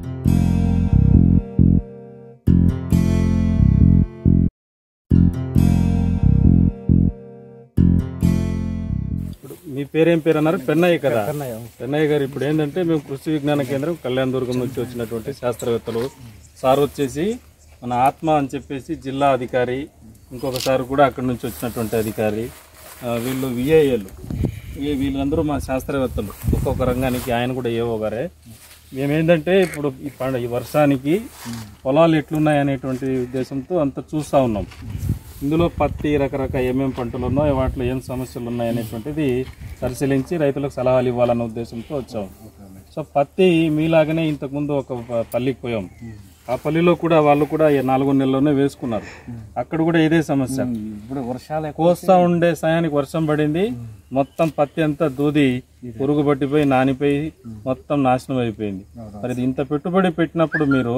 ఇప్పుడు మీ పేరేం పేరు అన్నారు పెన్నయ్య కదా పెన్నయ్య గారు ఇప్పుడు ఏంటంటే మేము కృషి విజ్ఞాన కేంద్రం కళ్యాణ దుర్గం నుంచి వచ్చినటువంటి శాస్త్రవేత్తలు సార్ వచ్చేసి మన ఆత్మ అని చెప్పేసి జిల్లా అధికారి ఇంకొకసారి కూడా అక్కడి నుంచి వచ్చినటువంటి అధికారి ఆ, వీళ్ళు విఐఏలు ఈ వీళ్ళందరూ మా శాస్త్రవేత్తలు ఒక్కొక్క రంగానికి ఆయన కూడా ఏవో గారే మేమేంటంటే ఇప్పుడు ఈ పండ ఈ వర్షానికి పొలాలు ఎట్లున్నాయి అనేటువంటి ఉద్దేశంతో అంత చూస్తూ ఉన్నాం ఇందులో పత్తి రకరకాల ఏమేం పంటలు ఉన్నాయో వాటిలో ఏం సమస్యలు ఉన్నాయి అనేటువంటిది పరిశీలించి రైతులకు సలహాలు ఇవ్వాలన్న ఉద్దేశంతో వచ్చాం సో పత్తి మీలాగానే ఇంతకుముందు ఒక ప- పల్లికి పోయాం ఆ పల్లిలో కూడా వాళ్ళు కూడా ఈ నాలుగు నెలల్లోనే వేసుకున్నారు అక్కడ కూడా ఇదే సమస్య ఇప్పుడు వర్షాలు కోస్తా ఉండే సమయానికి వర్షం పడింది మొత్తం పత్తి అంతా దూది పురుగు పట్టిపోయి నానిపోయి మొత్తం నాశనం అయిపోయింది మరి ఇది ఇంత పెట్టుబడి పెట్టినప్పుడు మీరు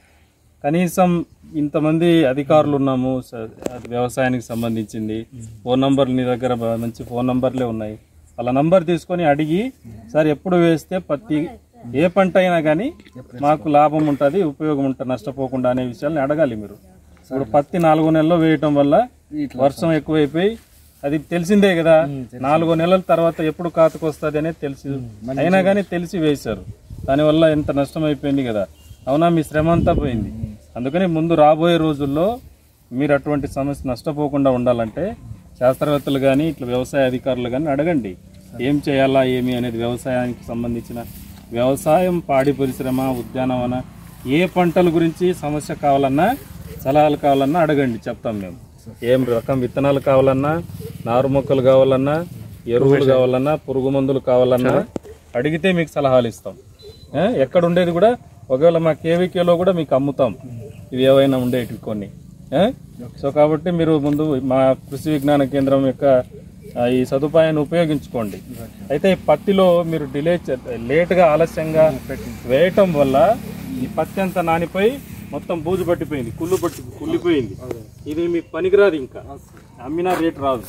కనీసం ఇంతమంది అధికారులు ఉన్నాము స- అది వ్యవసాయానికి సంబంధించింది ఫోన్ నంబర్లు నీ దగ్గర బా- మంచి ఫోన్ నంబర్లే ఉన్నాయి వాళ్ళ నంబర్ తీసుకొని అడిగి సార్ ఎప్పుడు వేస్తే పత్తి ఏ పంట అయినా కానీ మాకు లాభం ఉంటుంది ఉపయోగం ఉంటుంది నష్టపోకుండా అనే విషయాల్ని అడగాలి మీరు ఇప్పుడు పత్తి నాలుగో నెలలో వేయటం వల్ల వర్షం ఎక్కువైపోయి అది తెలిసిందే కదా నాలుగో నెలల తర్వాత ఎప్పుడు కాతకు వస్తుంది అనేది తెలిసి అయినా కానీ తెలిసి వేశారు దానివల్ల ఎంత నష్టం అయిపోయింది కదా అవునా మీ శ్రమ అంతా పోయింది అందుకని ముందు రాబోయే రోజుల్లో మీరు అటువంటి సమస్య నష్టపోకుండా ఉండాలంటే శాస్త్రవేత్తలు కానీ ఇట్లా వ్యవసాయ అధికారులు కానీ అడగండి ఏం చేయాలా ఏమి అనేది వ్యవసాయానికి సంబంధించిన వ్యవసాయం పాడి పరిశ్రమ ఉద్యానవన ఏ పంటల గురించి సమస్య కావాలన్నా సలహాలు కావాలన్నా అడగండి చెప్తాం మేము ఏం రకం విత్తనాలు కావాలన్నా నారు మొక్కలు కావాలన్నా ఎరువులు కావాలన్నా పురుగు మందులు కావాలన్నా అడిగితే మీకు సలహాలు ఇస్తాం ఏ? ఎక్కడ ఉండేది కూడా ఒకవేళ మా కేవీకేలో కూడా మీకు అమ్ముతాం ఇవి ఏవైనా ఉండేటివి కొన్ని ఏ? సో కాబట్టి మీరు ముందు మా కృషి విజ్ఞాన కేంద్రం యొక్క ఆ, ఈ సదుపాయాన్ని ఉపయోగించుకోండి అయితే ఈ పత్తిలో మీరు డిలే చే- లేటుగా ఆలస్యంగా వేయటం వల్ల ఈ పత్తి అంతా నానిపోయి మొత్తం బూజు పట్టిపోయింది కుళ్ళు పట్టి కుళ్ళిపోయింది ఇది మీకు పనికిరాదు ఇంకా అమ్మినా రేట్ రాదు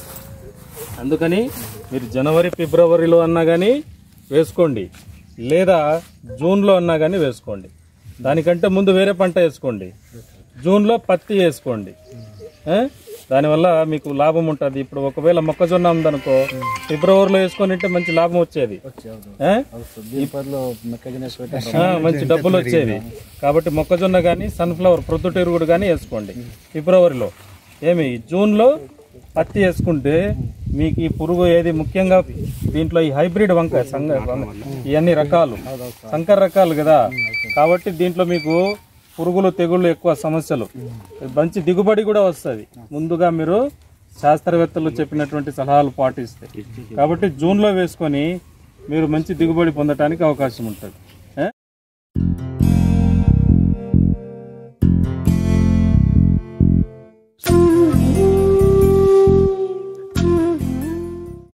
అందుకని మీరు జనవరి ఫిబ్రవరిలో అన్నా కానీ వేసుకోండి లేదా జూన్లో అన్నా కానీ వేసుకోండి దానికంటే ముందు వేరే పంట వేసుకోండి జూన్లో పత్తి వేసుకోండి ఆ? దానివల్ల మీకు లాభం ఉంటుంది ఇప్పుడు ఒకవేళ మొక్కజొన్న ఉందనుకో ఫిబ్రవరిలో వేసుకొని ఉంటే మంచి లాభం వచ్చేది ఆ? దీని బదులు మొక్కజొన్న వేసి ఆ, మంచి డబ్బులు వచ్చేది కాబట్టి మొక్కజొన్న కానీ సన్ఫ్లవర్ ప్రొద్దుటెరుగుడు కానీ వేసుకోండి ఫిబ్రవరిలో ఏమి జూన్లో పత్తి వేసుకుంటే మీకు ఈ పురుగు ఏది ముఖ్యంగా దీంట్లో ఈ హైబ్రిడ్ వంక సంగ వంగ- ఇవన్నీ రకాలు సంకర రకాలు కదా కాబట్టి దీంట్లో మీకు పురుగులు తెగుళ్ళు ఎక్కువ సమస్యలు మంచి దిగుబడి కూడా వస్తుంది ముందుగా మీరు శాస్త్రవేత్తలు చెప్పినటువంటి సలహాలు పాటిస్తే కాబట్టి జూన్లో వేసుకొని మీరు మంచి దిగుబడి పొందడానికి అవకాశం ఉంటుంది